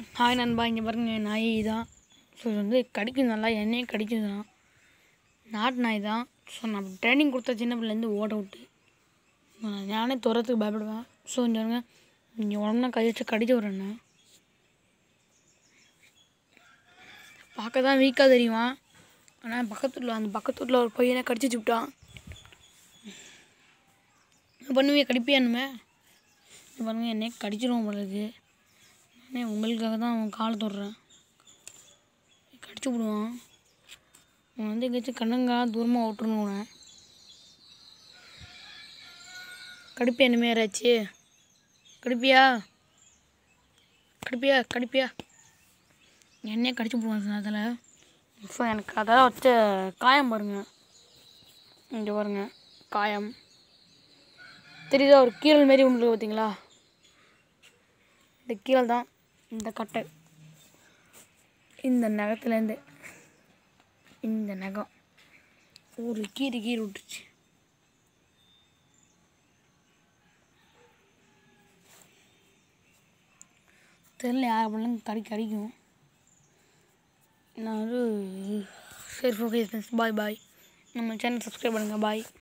hi நண்பா இங்கே பாருங்க என் நாய் தான் ஸோ இது வந்து கடிக்கும் நல்லா என்னையும் கடிக்குது தான் நாட்டு நாய் தான் ஸோ நான் ட்ரைனிங் கொடுத்த சின்ன பிள்ளைலேருந்து ஓட விட்டு நான் நானே துரத்துக்கு பயப்படுவேன் ஸோ இங்கே பாருங்க இங்கே உடம்புனா கை வச்சு கடிச்சு விட்றேன்னு பார்க்க தான் வீக்காக தெரியுமா ஆனால் பக்கத்துல அந்த பக்கத்துல ஒரு பையனை கடிச்சு விட்டான் என்ன பண்ணுவீங்க கடிப்பியானுமே பாருங்க என்னையே கடிச்சிருவோம் போல இருக்கு நானே உங்களுக்காக தான் அவன் காலை தொடுறேன் கடிச்சு விடுவான் அவன் வந்து எங்கேயாச்சும் கண்ணங்கா தூரமாக விட்டுருணும் அவனை கடிப்பியா இனிமே யாராச்சு கடிப்பியா கடிப்பியா கடிப்பியா என்னையே கடிச்சு விடுவான் அதில் ஸோ எனக்கு அதெல்லாம் வச்ச காயம் பாருங்க இங்கே பாருங்க காயம் தெரியுதா ஒரு கீரல் மாரி ஒன்று இருக்கு பார்த்தீங்களா இந்த கீரல் தான் இந்த கட்டை இந்த நகத்துலேருந்து இந்த நகம் ஒரு கீறி கீறி விட்டுச்சு தெரில யார் பண்ணலாம் கடி கடிக்கும் நான் வந்து சரி ஓகே பாய் பாய் நம்ம சேனல் சப்ஸ்கிரைப் பண்ணுங்கள் பாய்